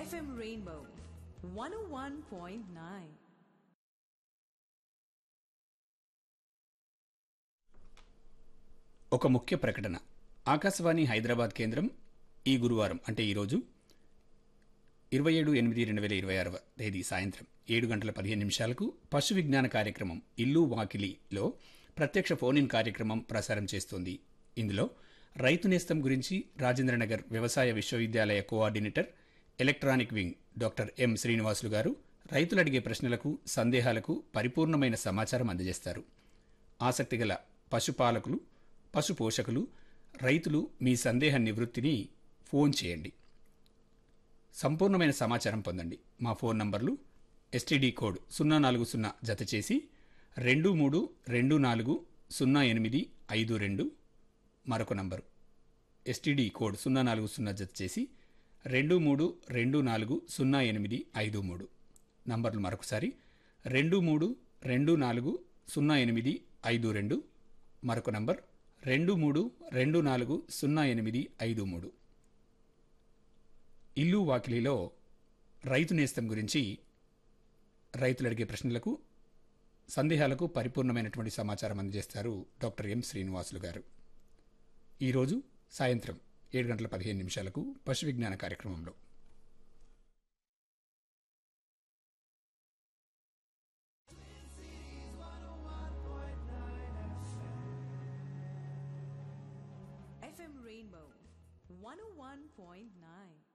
FM Rainbow 101.9. ఒక ముఖ్య ప్రకటన ఆకాశవాణి హైదరాబాద్ కేంద్రం ఈ గురువారం అంటే ఈరోజు ఇరవై ఏడు ఎనిమిది రెండు వేల ఇరవై ఆరవ తేదీ సాయంత్రం ఏడు గంటల పదిహేను నిమిషాలకు పశు విజ్ఞాన కార్యక్రమం ఇల్లు వాకిలిలో ప్రత్యక్ష ఫోన్ ఇన్ కార్యక్రమం ప్రసారం చేస్తోంది ఇందులో రైతు నేస్తం గురించి రాజేంద్రనగర్ వ్యవసాయ విశ్వవిద్యాలయ coordinator electronic wing doctor M Srinivasulu గారు రైతులు అడిగే ప్రశ్నలకు సందేహాలకు పరిపూర్ణమైన సమాచారం అందజేస్తారు ఆసక్తిగల పశుపాలకులు పశు పోషకులు రైతులు మీ సందేహ నివృత్తిని ఫోన్ చేయండి సంపూర్ణమైన సమాచారం పొందండి మా ఫోన్ నంబర్లు ఎస్టీడీ కోడ్ సున్నా నాలుగు సున్నా జత చేసి రెండు మూడు రెండు నాలుగు సున్నా ఎనిమిది ఐదు రెండు మరొక నంబరు ఎస్టీడీ కోడ్ సున్నా నాలుగు సున్నా జత చేసి రెండు మూడు రెండు నాలుగు సున్నా ఎనిమిది ఐదు మూడు నంబర్లు మరొకసారి రెండు మూడు రెండు నాలుగు సున్నా ఎనిమిది ఐదు రెండు మరొక నంబర్ రెండు మూడు రెండు నాలుగు సున్నా ఎనిమిది ఐదు మూడు ఇల్లు వాకిలిలో రైతు నేస్తం గురించి రైతులు అడిగే ప్రశ్నలకు సందేహాలకు పరిపూర్ణమైనటువంటి సమాచారం అందజేస్తారు డాక్టర్ ఎం శ్రీనివాసులు గారు ఈరోజు సాయంత్రం ఏడు గంటల పదిహేను నిమిషాలకు పశు విజ్ఞాన కార్యక్రమంలో FM Rainbow 101.9.